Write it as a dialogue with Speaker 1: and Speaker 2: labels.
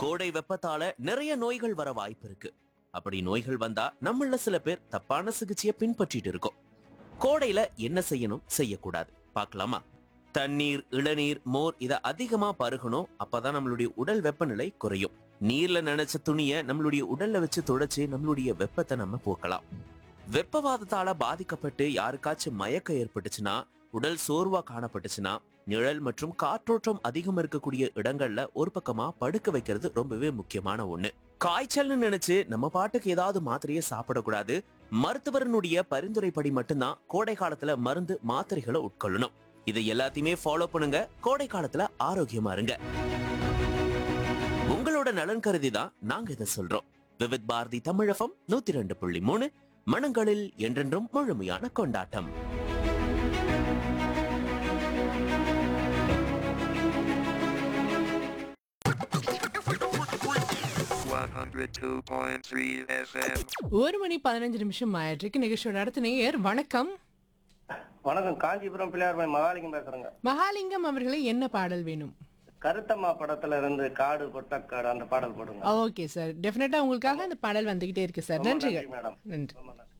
Speaker 1: கோடை வெப்பத்தால நிறைய நோய்கள் வர வாய்ப்பு இருக்கு அப்படி நோய்கள் வந்தா நம்மள சில பேர் தப்பான சிகிச்சையை பின்பற்றிட்டு இருக்கோம் கோடையில என்ன செய்யணும் செய்யக்கூடாது பார்க்கலாமா தண்ணீர் இளநீர் மோர் இத அதிகமா பருகணும் அப்பதான் நம்மளுடைய உடல் வெப்பநிலை குறையும் நீர்ல நனைச்ச துணிய நம்மளுடைய உடல்ல வச்சு துடைச்சு நம்மளுடைய வெப்பத்தை நம்ம போக்கலாம் வெப்பவாதத்தால பாதிக்கப்பட்டு யாருக்காச்சும் மயக்கம் ஏற்பட்டுச்சுன்னா உடல் சோர்வா காணப்பட்டுச்சுன்னா நிழல் மற்றும் காற்றோட்டம் அதிகம் இருக்கக்கூடிய இடங்கள்ல ஒரு பக்கமா படுக்க வைக்கிறது ரொம்பவே முக்கியமான ஒண்ணு காய்ச்சல்னு நினைச்சு நம்ம பாட்டுக்கு ஏதாவது மாத்திரையை சாப்பிடக்கூடாது மருத்துவரனுடைய பரிந்துரைப்படி மட்டும்தான் கோடை காலத்துல மருந்து மாத்திரைகளை உட்கொள்ளணும் இதை எல்லாத்தையுமே ஃபாலோ பண்ணுங்க கோடை காலத்துல ஆரோக்கியமா இருங்க உங்களோட நலன் கருதி தான் நாங்க இதை சொல்றோம் விவித் பாரதி தமிழகம் நூத்தி ரெண்டு புள்ளி மூணு மனங்களில் என்றென்றும் முழுமையான கொண்டாட்டம்
Speaker 2: One hundred two point three FM.
Speaker 3: ஒரு மணி பதினஞ்சு நிமிஷம் ஆயிட்டு நிகழ்ச்சியோட அடுத்த நேயர் வணக்கம்
Speaker 4: வணக்கம் காஞ்சிபுரம் பிள்ளையார்பாய் மகாலிங்கம் பேசுறேங்க
Speaker 3: மகாலிங்கம் அவர்களே என்ன பாடல் வேணும்
Speaker 4: கருத்தம்மா படத்துல இருந்து காடு கொட்டக்காடு அந்த பாடல் போடுங்க
Speaker 3: ஓகே சார் டெஃபினட்டா உங்களுக்காக அந்த பாடல் வந்துகிட்டே இருக்கு சார்
Speaker 4: ரொம்ப
Speaker 3: நன்றிகள்
Speaker 4: நன்றி மேடம்
Speaker 3: நன்றி
Speaker 4: ரொம்ப நன்றி